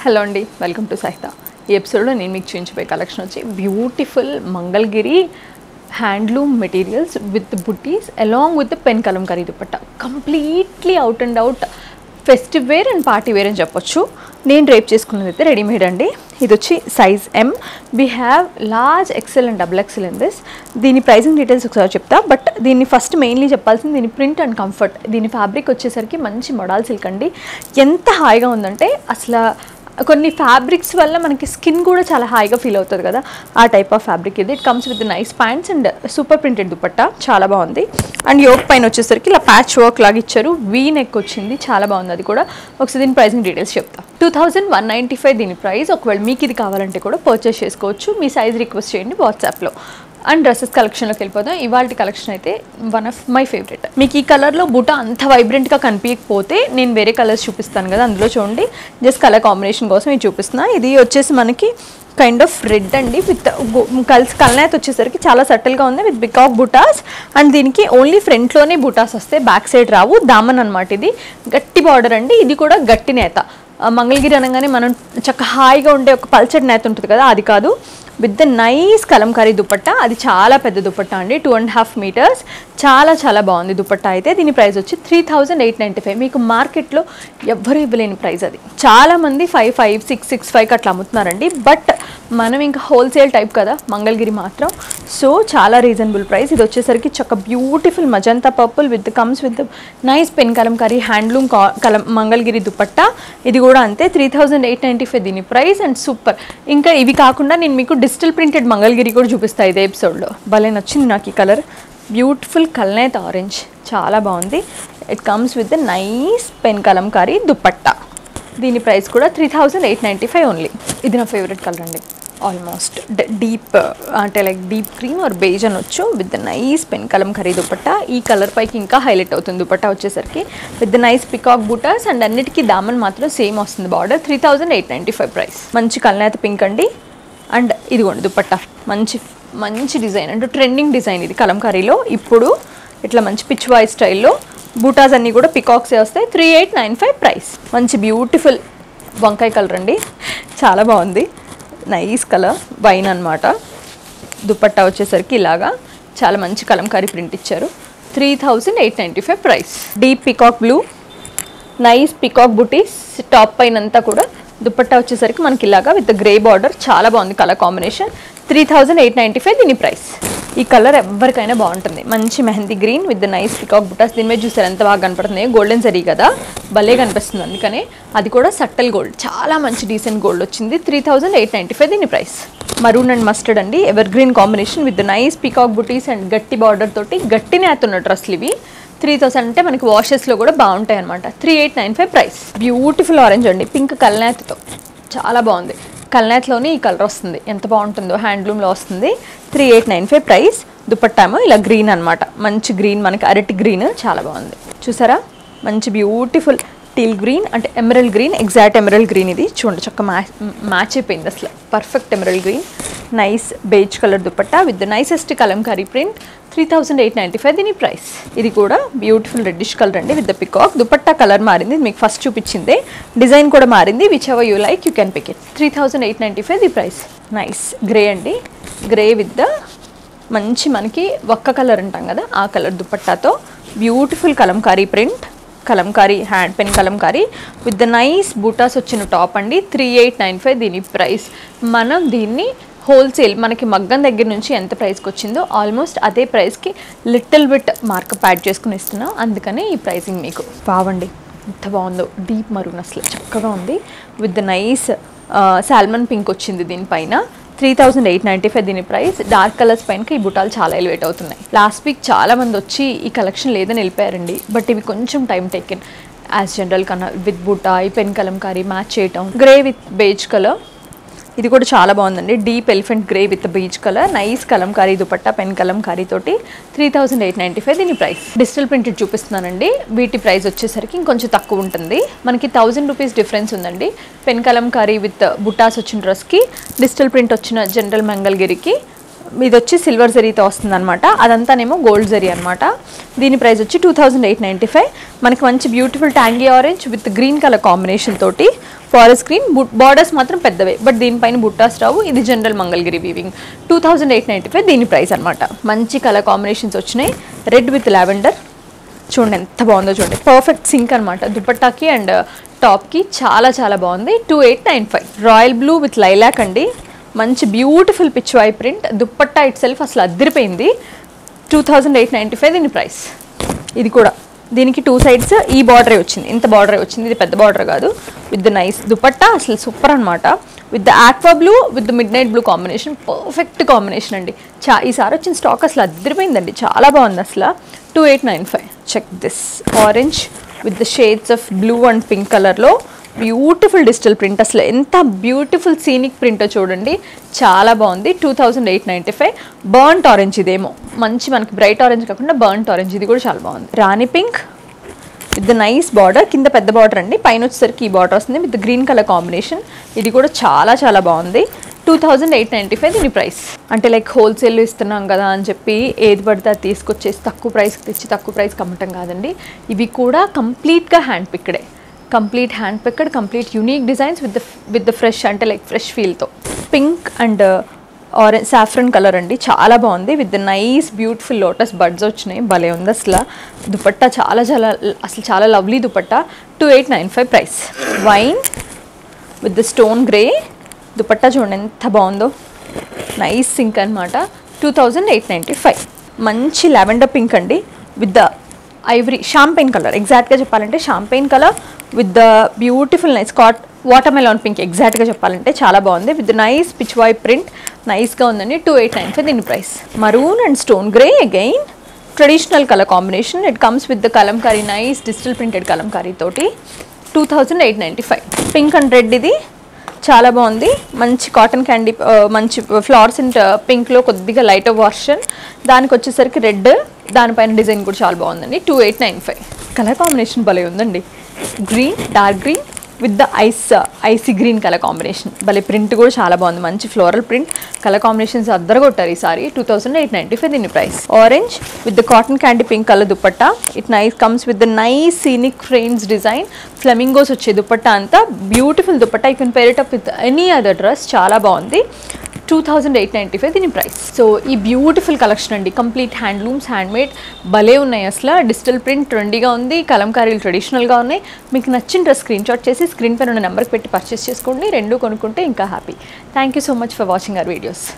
hello అండి welcome to సహిత ఈ ఎపిసోడ్లో నేను మీకు చూపించబోయే కలెక్షన్ వచ్చి beautiful Mangalagiri handloom materials with butis along with pen kalamkari dupatta completely out and out festive wear and party wear అని చెప్పొచ్చు నేను రేప్ చేసుకున్నది అయితే రెడీమేడ్ అండి ఇది వచ్చి size M we have large XL and double XL in this దీని ప్రైసింగ్ డీటెయిల్స్ ఒకసారి చెప్తా బట్ దీన్ని ఫస్ట్ మెయిన్లీ చెప్పాల్సింది దీని ప్రింట్ అండ్ కంఫర్ట్ దీని ఫ్యాబ్రిక్ వచ్చేసరికి మంచి మొడాల్ సిల్క్ అండి ఎంత హాయిగా ఉందంటే అసలు కొన్ని ఫ్యాబ్రిక్స్ వల్ల మనకి స్కిన్ కూడా చాలా హాయిగా ఫీల్ అవుతుంది కదా ఆ టైప్ ఆఫ్ ఫ్యాబ్రిక్ ఇది it comes with nice pants and super printed dupatta చాలా బాగుంది అండ్ యోక్ పైన వచ్చేసరికి ఇలా ప్యాచ్ వర్క్ లాగా ఇచ్చారు వీ నెక్ వచ్చింది చాలా బాగుంది అది కూడా ఒకసారి దీని ప్రైసింగ్ డీటెయిల్స్ చెప్తా two thousand one ninety five దీని ప్రైస్ ఒకవేళ మీకు ఇది కావాలంటే కూడా పర్చేస్ చేసుకోవచ్చు మీ సైజ్ రిక్వెస్ట్ చేయండి వాట్సాప్లో అండ్ డ్రెస్సెస్ కలెక్షన్లోకి వెళ్ళిపోదాం ఇవాళ కలెక్షన్ అయితే వన్ ఆఫ్ మై ఫేవరెట్ మీకు ఈ కలర్లో బుట్ట అంత వైబ్రెంట్గా కనిపించకపోతే నేను వేరే కలర్స్ చూపిస్తాను కదా అందులో చూడండి జస్ట్ కలర్ కాంబినేషన్ కోసం ఇది చూపిస్తున్నా ఇది వచ్చేసి మనకి కైండ్ ఆఫ్ రెడ్ అండి విత్ కలిసి కల్నాయత్ వచ్చేసరికి చాలా సటిల్గా ఉంది విత్ బికాక్ బుటాస్ అండ్ దీనికి ఓన్లీ ఫ్రంట్లోనే బుటాస్ వస్తాయి బ్యాక్ సైడ్ రావు దామన్ అనమాట ఇది గట్టి బార్డర్ అండి ఇది కూడా గట్టి నేత ఆ, మంగళగిరి అనగానే మనం చక్క హాయిగా ఉండే ఒక పల్చటి నేత ఉంటుంది కదా అది కాదు with the nice kalamkari dupatta అది చాలా పెద్ద దుపట్టా అండి టూ అండ్ హాఫ్ మీటర్స్ చాలా చాలా బాగుంది దుపట్టా అయితే దీని ప్రైస్ వచ్చి three thousand eight ninety five మీకు మార్కెట్లో ఎవ్వరూ ఇవ్వలేని ప్రైస్ అది చాలా మంది ఫైవ్ ఫైవ్ సిక్స్ సిక్స్ ఫైవ్కి అట్లా అమ్ముతున్నారండి బట్ మనం ఇంకా హోల్సేల్ టైప్ కదా మంగళగిరి మాత్రం సో చాలా రీజనబుల్ ప్రైస్ ఇది వచ్చేసరికి చక్క beautiful magenta purple with comes with nice pen kalamkari handloom కలం మంగళగిరి దుపట్టా ఇది కూడా అంతే three thousand eight ninety five దీని ప్రైస్ అండ్ సూపర్ ఇంకా ఇవి కాకుండా నేను మీకు డిజిటల్ ప్రింటెడ్ మంగళగిరి కూడా చూపిస్తాను ఇదే ఎపిసోడ్లో భలే నచ్చింది నాకు ఈ కలర్ బ్యూటిఫుల్ కల్నేత్ ఆరెంజ్ చాలా బాగుంది it comes with nice pen kalamkari dupatta దీని ప్రైస్ కూడా three thousand eight ninety five only ఇది నా ఫేవరెట్ కలర్ అండి ఆల్మోస్ట్ డీప్ అంటే like deep cream or beige అనొచ్చు with nice pen kalamkari dupatta ఈ కలర్ పైకి ఇంకా హైలైట్ అవుతుంది దుపట్టా వచ్చేసరికి with nice peacock butas and అన్నిటికీ దామన్ మాత్రం సేమ్ వస్తుంది border three thousand eight ninety five price మంచి కల్నేత పింక్ అండి అండ్ ఇదిగోండి దుపట్టా మంచి మంచి డిజైన్ అంటే ట్రెండింగ్ డిజైన్ ఇది కలంకారీలో ఇప్పుడు ఇట్లా మంచి పిచ్ వాయ్ స్టైల్లో బూటాస్ అన్నీ కూడా పికాక్సే వస్తాయి three eight nine five price మంచి బ్యూటిఫుల్ వంకాయ కలర్ అండి చాలా బాగుంది నైస్ కలర్ వైన్ అన్నమాట దుపట్టా వచ్చేసరికి ఇలాగా చాలా మంచి కలంకారీ ప్రింట్ ఇచ్చారు three thousand eight ninety five price deep peacock blue nice peacock butis top పైన అంతా కూడా దుపట్టా వచ్చేసరికి మనకి ఇలాగా విత్ గ్రే బార్డర్ చాలా బాగుంది colour combination three thousand eight ninety five దీని ప్రైస్ ఈ కలర్ ఎవరికైనా బాగుంటుంది మంచి mehndi green with nice peacock butas దీని మీద చూసారు ఎంత బాగా కనపడుతుంది గోల్డెన్ జరీ కదా భలే కనిపిస్తుంది అందుకనే అది కూడా సట్టల్ గోల్డ్ చాలా మంచి డీసెంట్ గోల్డ్ వచ్చింది three thousand eight ninety five దీని ప్రైస్ మరూన్ అండ్ మస్టర్డ్ అండి ever green combination with nice peacock butis and గట్టి బార్డర్ తోటి గట్టినే అతున్న డ్రెస్లు ఇవి త్రీ థౌసండ్ అంటే మనకి వాషెస్లో కూడా బాగుంటాయి అనమాట three eight nine five price beautiful orange అండి పింక్ కల్నాథ్తో చాలా బాగుంది కల్నాథ్లోనే ఈ కలర్ వస్తుంది ఎంత బాగుంటుందో హ్యాండ్లూమ్లో వస్తుంది three eight nine five price దుపట్టామో ఇలా గ్రీన్ అన్నమాట మంచి గ్రీన్ మనకి అరటి గ్రీన్ చాలా బాగుంది చూసారా మంచి బ్యూటిఫుల్ టీల్ గ్రీన్ అంటే emerald green exact emerald green ఇది చూడండి చక్క మ్యాచ్ మ్యాచ్ అయిపోయింది అసలు perfect emerald green nice beige colour dupatta with nicest kalamkari print three thousand eight ninety five దీని ప్రైస్ ఇది కూడా బ్యూటిఫుల్ రెడ్డిష్ కలర్ అండి with the peacock dupatta colour మారింది ఇది మీకు ఫస్ట్ చూపించిందే డిజైన్ కూడా మారింది whichever you like you can pick it three thousand eight ninety five the price nice grey అండి గ్రే విత్ ద మంచి మనకి ఒక్క కలర్ అంటాం కదా ఆ కలర్ దుపట్టాతో beautiful kalamkari print kalamkari hand pen kalamkari with the nice butas వచ్చిన టాప్ అండి త్రీ ఎయిట్ నైన్ ఫైవ్ దీని ప్రైస్ మనం దీన్ని హోల్సేల్ మనకి మగ్గం దగ్గర నుంచి ఎంత ప్రైస్కి వచ్చిందో ఆల్మోస్ట్ అదే ప్రైస్కి లిటిల్ బిట్ మార్కప్ యాడ్ చేసుకుని ఇస్తున్నాం అందుకనే ఈ ప్రైసింగ్ మీకు బావండి ఎంత బాగుందో డీప్ మరూన్ అసలు చక్కగా ఉంది with the nice salmon pink వచ్చింది దీనిపైన three thousand eight ninety five దీని ప్రైస్ డార్క్ కలర్స్ పైన ఈ బుటాలు చాలా ఎలివేట్ అవుతున్నాయి లాస్ట్ వీక్ చాలా మంది వచ్చి ఈ కలెక్షన్ లేదని వెళ్ళిపోయారండి బట్ ఇవి కొంచెం టైం టేకెన్ యాజ్ జనరల్ కన్నా విత్ బుటా ఈ పెన్ కలంకారీ మ్యాచ్ చేయటం గ్రే విత్ బేజ్ కలర్ ఇది కూడా చాలా బాగుందండి deep elephant grey with beach colour nice kalamkari dupatta pen kalamkari తోటి three thousand eight ninety five దీని ప్రైస్ డిజిటల్ ప్రింటెడ్ చూపిస్తున్నానండి వీటి ప్రైస్ వచ్చేసరికి ఇంకొంచెం తక్కువ ఉంటుంది మనకి థౌజండ్ రూపీస్ డిఫరెన్స్ ఉందండి పెన్ కలంకారీ విత్ బుటాస్ వచ్చిన డ్రెస్కి డిజిటల్ ప్రింట్ వచ్చిన జనరల్ మంగళగిరికి ఇది వచ్చి సిల్వర్ జరీతో వస్తుంది అనమాట అదంతానేమో గోల్డ్ జరీ అనమాట దీని ప్రైస్ వచ్చి two thousand eight ninety five మనకి మంచి beautiful tangy orange with green colour combination తోటి ఫారెస్ట్ గ్రీన్ బార్డర్స్ మాత్రం పెద్దవే బట్ దీనిపైన బుట్టాస్ రావు ఇది general Mangalagiri weaving two thousand eight ninety five దీని ప్రైస్ అనమాట మంచి కలర్ కాంబినేషన్స్ వచ్చినాయి రెడ్ విత్ లావెండర్ చూడండి ఎంత బాగుందో చూడండి పర్ఫెక్ట్ సింక్ అనమాట దుపట్టాకి అండ్ టాప్కి చాలా చాలా బాగుంది two eight nine five royal blue with lilac అండి మంచి beautiful pichwai print dupatta itself అసలు అద్దరిపోయింది two thousand eight ninety five దీని ప్రైస్ ఇది కూడా దీనికి టూ సైడ్స్ ఈ బార్డరే వచ్చింది ఇంత బార్డరే వచ్చింది ఇది పెద్ద బార్డర్ కాదు విత్ ద నైస్ దుపట్టా అసలు సూపర్ అనమాట with the aqua blue with the midnight blue combination perfect combination అండి చా ఈసారి వచ్చిన స్టాక్ అసలు అద్దరిపోయిందండి చాలా బాగుంది అసలు two eight nine five check this orange with the shades of blue and pink కలర్లో బ్యూటిఫుల్ డిజిటల్ ప్రింట్ అసలు ఎంత బ్యూటిఫుల్ సీనిక్ ప్రింట్ చూడండి చాలా బాగుంది two thousand eight ninety five burnt orange ఇదేమో మంచి మనకి బ్రైట్ ఆరెంజ్ కాకుండా బర్న్ట్ ఆరెంజ్ ఇది కూడా చాలా బాగుంది rani pink with the nice border కింద పెద్ద బార్డర్ అండి పైన వచ్చేసరికి ఈ బార్డర్ వస్తుంది విత్ గ్రీన్ కలర్ కాంబినేషన్ ఇది కూడా చాలా చాలా బాగుంది two thousand eight ninety five దీని ప్రైస్ అంటే లైక్ హోల్సేల్ ఇస్తున్నాం కదా అని చెప్పి ఏది పడితే అది తీసుకొచ్చేసి తక్కువ ప్రైస్కి తెచ్చి తక్కువ ప్రైస్కి అమ్మటం కాదండి ఇవి కూడా కంప్లీట్గా హ్యాండ్ పిక్డే complete hand picked complete unique designs with the with the fresh అంటే లైక్ ఫ్రెష్ ఫీల్తో pink and orange saffron colour అండి చాలా బాగుంది with the nice beautiful lotus buds వచ్చినాయి భలే ఉంది అసలు దుపట్టా చాలా చాలా అసలు చాలా lovely dupatta two eight nine five price wine with the stone grey dupatta చూడండి ఎంత బాగుందో నైస్ సింక్ అనమాట two thousand eight ninety five మంచి లావెండర్ పింక్ అండి with the ivory champagne colour ఎగ్జాక్ట్గా చెప్పాలంటే champagne colour with the beautiful nice కాట్ watermelon pink ఎగ్జాక్ట్గా చెప్పాలంటే చాలా బాగుంది with nice pichwai print నైస్గా ఉందండి టూ ఎయిట్ నైన్ ఫైవ్ దీని price maroon and stone grey again traditional colour combination it comes with the kalamkari nice digital printed kalamkari తోటి two thousand eight ninety five pink and red ఇది చాలా బాగుంది మంచి cotton candy ఆ, మంచి ఫ్లవర్స్ అండ్ పింక్లో కొద్దిగా light version దానికి వచ్చేసరికి రెడ్ దానిపైన డిజైన్ కూడా చాలా బాగుందండి two eight nine five colour combination భలే ఉందండి green dark green with the ice icy green colour combination భలే ప్రింట్ కూడా చాలా బాగుంది మంచి ఫ్లోరల్ ప్రింట్ కలర్ కాంబినేషన్స్ అద్దరు కొట్టారు ఈసారి two thousand eight ninety five దీని price orange with the cotton candy pink colour dupatta it nice comes with the nice scenic frames design flamingos వచ్చే దుపట్టా అంతా beautiful dupatta you can pair it up with any other dress చాలా బాగుంది two thousand eight ninety five దీని price so ఈ beautiful collection అండి complete handlooms handmade భలే ఉన్నాయి అసలు డిజిటల్ ప్రింట్ ట్రెండీగా ఉంది కలంకారీలు ట్రెడిషనల్గా ఉన్నాయి మీకు నచ్చిన డ్రెస్ స్క్రీన్ షాట్ చేసి స్క్రీన్ పైన ఉన్న నెంబర్కి పెట్టి పర్చేస్ చేసుకోండి రెండు కొనుక్కుంటే ఇంకా happy thank you so much for watching our videos